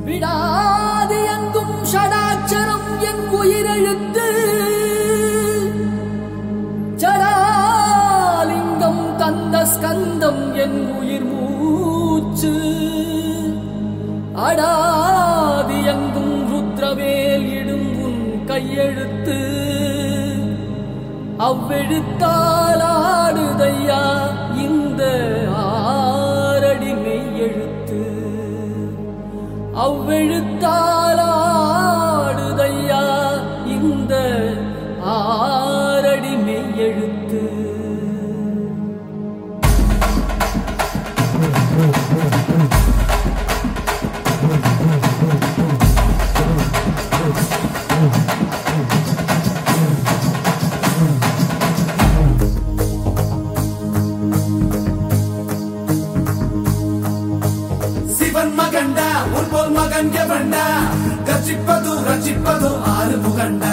விடாது எங்கும் ஷடாட்சரம் என் உயிரெழுத்து ஜடாலிங்கம் தந்த ஸ்கந்தம் என் உயிர் மூச்சு அடாதி எங்கும் ருத்ரவேல் இடும் உன் கையெழுத்து அவ்வெழுத்தால் ஆடுதையா இந்த ஆரடி மெய்யெழுத்து அவ்வெழுத்தால் ஆடுதையா இந்த ஆரடி மெய்யெழுத்து சிவன் மகண்டா உன் போல் மகன் எவண்டா கர்ஜிப்பது ரட்சிப்பது ஆறு முகண்டா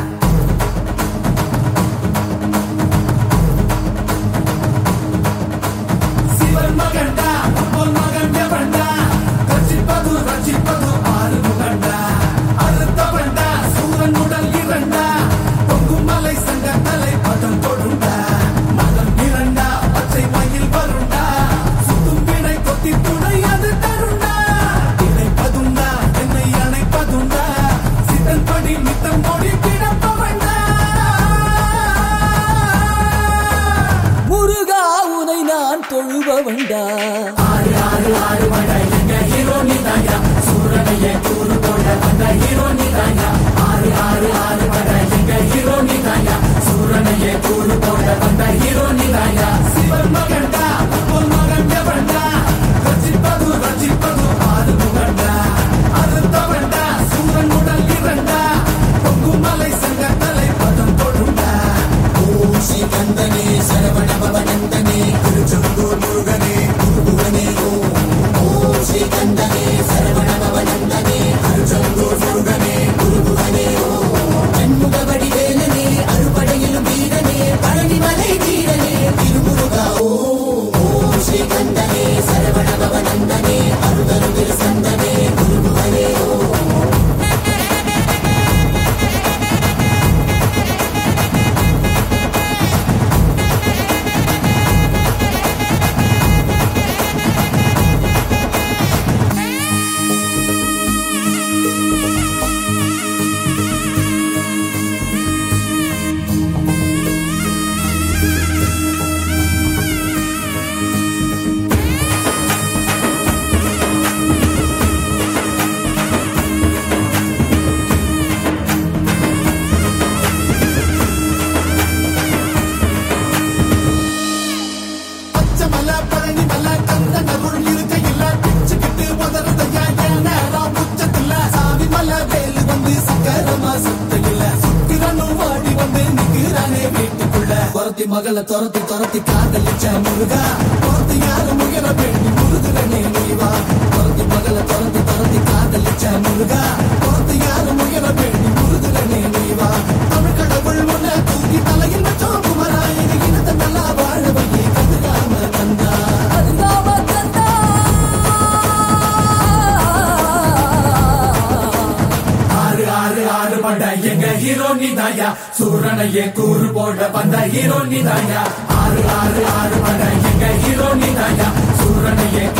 சிவன் மகண்டா உன் போல் மகன் எவண்டா கர்ஜிப்பது ரட்சிப்பது ஆறு முகண்டா அறுத்தவண்டா சூரன் உடல் இரண்டா பொங்கும் மலை சங்க தலை பதம் தொடுண்டா மதம் இரண்டா பச்சை மயில் வருண்டா சுத்தும் வினை கொத்தி துணை அது தருண்டா இணைப்பதுண்டா என்னை அணைப்பதுண்டா சித்தன் படி மித்தம் மொழி கிடப்பவண்டா முருகா உனை நான் தொழுபவண்டா ஆறு ஆறு ஆறு வட எங்க ஹீரோ நீதாயா சூரனையே கூறு போட வந்த ஹீரோ நீதாயா ஆறு ஆறு ஆறு வட எங்க ஹீரோ நீதாயா சூரனையே கூறு போட வந்த ஹீரோ நீதாயா சிவன் மகன்டா உன் மகன் எவன்டா ரசிப்பது ரசிப்பது ஆறு முகண்டா அறுத்தவன்டா சூரன் உடல் இரண்டா பொங்கும் மலை சங்க தலை பதம் தொடுண்டா ஓம் ஸ்ரீ கந்தனே சரவண பவனந்தனே திருச்செந்தூர் முருகனே குருகுகனே ஓம் ஓம் ஸ்ரீ கந்தனே சரவண பவனந்தனே திருச்செந்தூர் முருகனே குருகுகனே ஓம் கண்முகவடி வேலனே அறுபடையிலும் வீரனே பழனிமலை வீரனே திருமுருகா ஓம் ஓம் ஸ்ரீ கந்தனே சரவண பவனந்தனே அருதருகில் சந்தனே குருகுகனே ஓம் பச்சமல பழனி மல கந்த நருள் இருக்கையில் பிச்சுக்கிட்டு உதறதையா என்ன உச்சத்துல சாமி மல வேலு வந்து சக்கரமா சுத்தையில சுத்திரனும் வாடி வந்து நிக்கிறானே வீட்டுக்குள்ள துரத்தி மகளை துரத்தி துரத்தி காதலிச்ச முருகா துரத்தி யாரும் முயல வேண்டி முருகுறனே நீவா துரத்தி மகளை துரத்தி துரத்தி காதலிச்ச முருகா துரத்தி யாரும் முயல வேண்டி முருகுறனே நீவா தமிழ் கடவுள் முன்ன தூக்கி தலையில் வச்சோம் குமராயணி இனத்தை நல்லா வாழ வையே கதிராம தந்தா அல்லாம கந்தா ஆறு ஆறு ஆறு பண்ட எங்க ஹீரோ நீதாயா சூரனையே கூறு போட வந்த ஹீரோ நீதாயா ஆறு ஆறு ஆறு பண்ட எங்க ஹீரோ நீதாயா சூரனையே